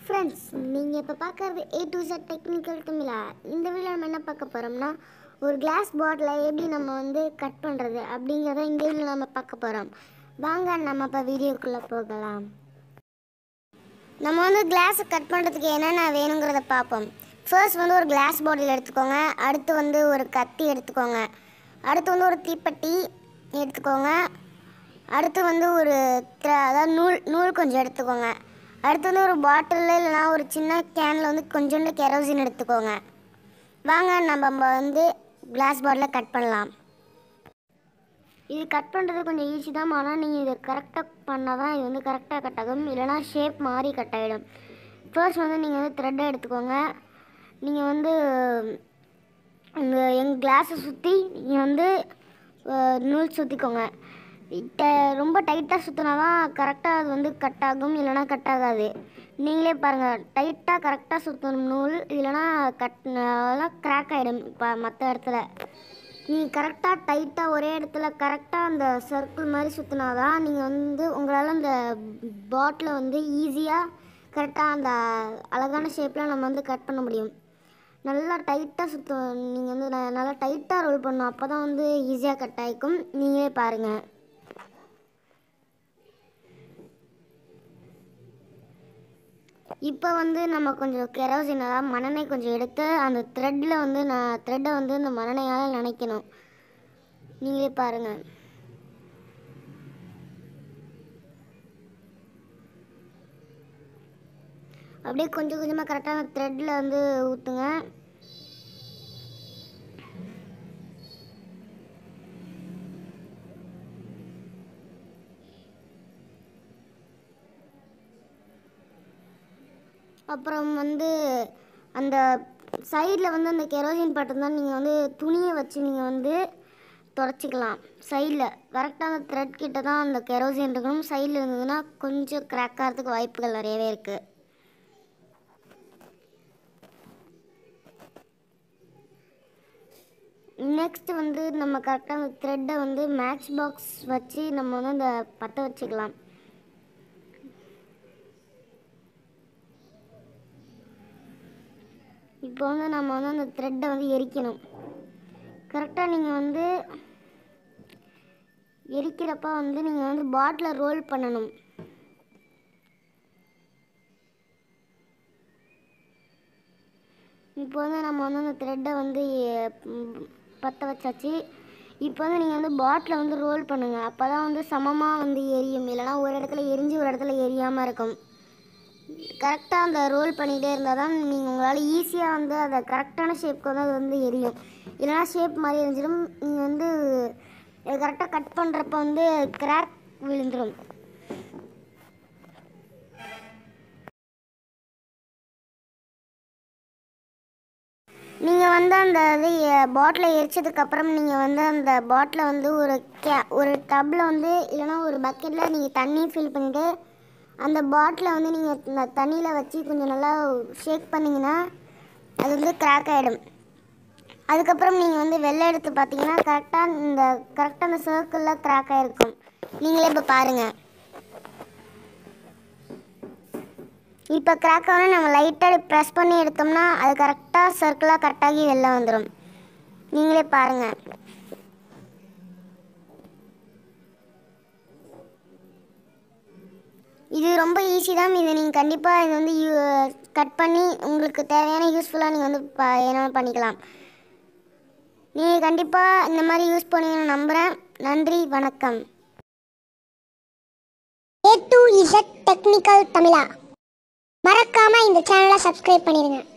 friends நீங்கள் இப்போ பார்க்குறது ஏ டு செட் டெக்னிக்கல் தமிழா இந்த வீடியோ நம்ம என்ன பார்க்க போகிறோம்னா ஒரு கிளாஸ் பாட்டிலை எப்படி நம்ம வந்து கட் பண்ணுறது அப்படிங்கிறத இந்த வீடியோ நம்ம பார்க்க போகிறோம் வாங்க நம்ம இப்போ வீடியோக்குள்ளே போகலாம் நம்ம வந்து கிளாஸை கட் பண்ணுறதுக்கு என்னென்ன வேணுங்கிறத பார்ப்போம் ஃபர்ஸ்ட் வந்து ஒரு கிளாஸ் பாட்டில் எடுத்துக்கோங்க அடுத்து வந்து ஒரு கத்தி எடுத்துக்கோங்க அடுத்து வந்து ஒரு தீப்பெட்டி எடுத்துக்கோங்க அடுத்து வந்து ஒரு த்ர- அதாவது நூல் நூல் கொஞ்சம் எடுத்துக்கோங்க அடுத்து வந்து ஒரு பாட்டிலில் இல்லைனா ஒரு சின்ன கேனில் வந்து கொஞ்சோண்டு கெரோசின் எடுத்துக்கோங்க வாங்க நம்ம வந்து கிளாஸ் பாட்டிலை கட் பண்ணலாம் இது கட் பண்ணுறது கொஞ்சம் ஈஸி தான் ஆனால் நீங்கள் இதை கரெக்டாக பண்ணால் தான் இது வந்து கரெக்டாக கட் ஆகும் இல்லைனா ஷேப் மாறி கட் ஆகிடும் ஃபர்ஸ்ட் வந்து நீங்கள் வந்து த்ரெட்டை எடுத்துக்கோங்க நீங்கள் வந்து இந்த எங்கள் கிளாஸை சுற்றி நீங்கள் வந்து அஹ், நூல் சுற்றிக்கோங்க ரொம்ப டைட்டாக சுற்றினா தான் கரெக்டாக அது வந்து கட் ஆகும் இல்லைனா கட் ஆகாது நீங்களே பாருங்கள் டைட்டாக கரெக்டாக சுற்றணும் நூல் இல்லைனா கட் அதெல்லாம் கிராக் ஆகிடும் இப்போ மற்ற இடத்துல நீங்கள் கரெக்டாக டைட்டாக ஒரே இடத்துல கரெக்டாக அந்த சர்க்கிள் மாதிரி சுற்றினா தான் நீங்கள் வந்து உங்களால் அந்த பாட்டிலை வந்து ஈஸியாக கரெக்டாக அந்த அழகான ஷேப்பில் நம்ம வந்து கட் பண்ண முடியும் நல்லா டைட்டாக சுற்ற நீங்கள் வந்து ந- நல்லா டைட்டாக ரோல் பண்ணணும் அப்போ தான் வந்து ஈஸியாக கட் ஆகிக்கும் நீங்களே பாருங்கள் இப்போ வந்து நம்ம கொஞ்சம் கெரோசின் அதாவது மணனை கொஞ்சம் எடுத்து அந்த த்ரெட்டில் வந்து நான் த்ரெட்டை வந்து இந்த மணனையால் நினைக்கணும் நீங்களே பாருங்கள் அப்படியே கொஞ்சம் கொஞ்சமாக கரெக்டாக அந்த த்ரெட்டில் வந்து ஊற்றுங்க அப்புறம் வந்து அந்த சைடில் வந்து அந்த கெரோசின் பட்டன் நீங்கள் வந்து துணியை வச்சு நீங்கள் வந்து தொடச்சிக்கலாம் சைடில் கரெக்டாக அந்த த்ரெட் கிட்ட தான் அந்த கெரோசின் இருக்கணும் சைடில் இருந்ததுன்னா கொஞ்சம் கிராக் ஆகிறதுக்கு வாய்ப்புகள் நிறையவே இருக்குது நெக்ஸ்ட் வந்து நம்ம கரெக்டாக அந்த த்ரெட்டை வந்து மேட்ச் பாக்ஸ் வச்சு நம்ம வந்து அந்த பற்ற வச்சுக்கலாம் இப்போ வந்து நம்ம வந்து அந்த த்ரெட்டை வந்து எரிக்கணும் கரெக்டாக நீங்கள் வந்து எரிக்கிறப்ப வந்து நீங்கள் வந்து பாட்டிலை ரோல் பண்ணணும் இப்போ வந்து நம்ம வந்து அந்த த்ரெட்டை வந்து பற்ற வச்சாச்சு இப்போ வந்து நீங்கள் வந்து பாட்டிலை வந்து ரோல் பண்ணுங்கள் அப்போ தான் வந்து சமமாக வந்து எரியும் இல்லைனா ஒரு இடத்துல எரிஞ்சு ஒரு இடத்துல எரியாமல் இருக்கும் கரெக்டாக அந்த ரோல் பண்ணிகிட்டே இருந்தால் தான் நீங்கள் உங்களால் ஈஸியாக வந்து அதை கரெக்டான ஷேப்க்கு வந்து அது வந்து எரியும் இல்லைனா ஷேப் மாதிரி எரிஞ்சிடும் நீங்கள் வந்து கரெக்டாக கட் பண்ணுறப்ப வந்து கிராக் விழுந்துடும் நீங்கள் வந்து அந்த இது பாட்டிலை எரிச்சதுக்கப்புறம் நீங்கள் வந்து அந்த பாட்டிலை வந்து ஒரு கே ஒரு டப்பில் வந்து இல்லைனா ஒரு பக்கெட்டில் நீங்கள் தண்ணி ஃபில் பண்ணிவிட்டு அந்த பாட்டிலை வந்து நீங்கள் இந்த தண்ணியில் வச்சு கொஞ்சம் நல்லா ஷேக் பண்ணிங்கன்னா அது வந்து கிராக் ஆகிடும் அதுக்கப்புறம் நீங்கள் வந்து வெள்ளை எடுத்து பார்த்தீங்கன்னா கரெக்டாக இந்த கரெக்டாக அந்த சர்க்கிளில் கிராக் ஆகிருக்கும் நீங்களே இப்போ பாருங்கள் இப்போ கிராக் ஆனால் நம்ம லைட்டாக ப்ரெஸ் பண்ணி எடுத்தோம்னா அது கரெக்டாக சர்க்கிளாக கரெக்டாகி வெளில வந்துடும் நீங்களே பாருங்கள் இது ரொம்ப ஈஸி தான் இது நீங்கள் கண்டிப்பாக இது வந்து கட் பண்ணி உங்களுக்கு தேவையான யூஸ்ஃபுல்லாக நீங்கள் வந்து ப என்ன பண்ணிக்கலாம் நீங்கள் கண்டிப்பாக இந்த மாதிரி யூஸ் பண்ணுவீங்கன்னு நம்புகிறேன் நன்றி வணக்கம் ஏ டு இசட் டெக்னிக்கல் தமிழா மறக்காம இந்த சேனலை சப்ஸ்கிரைப் பண்ணிடுங்க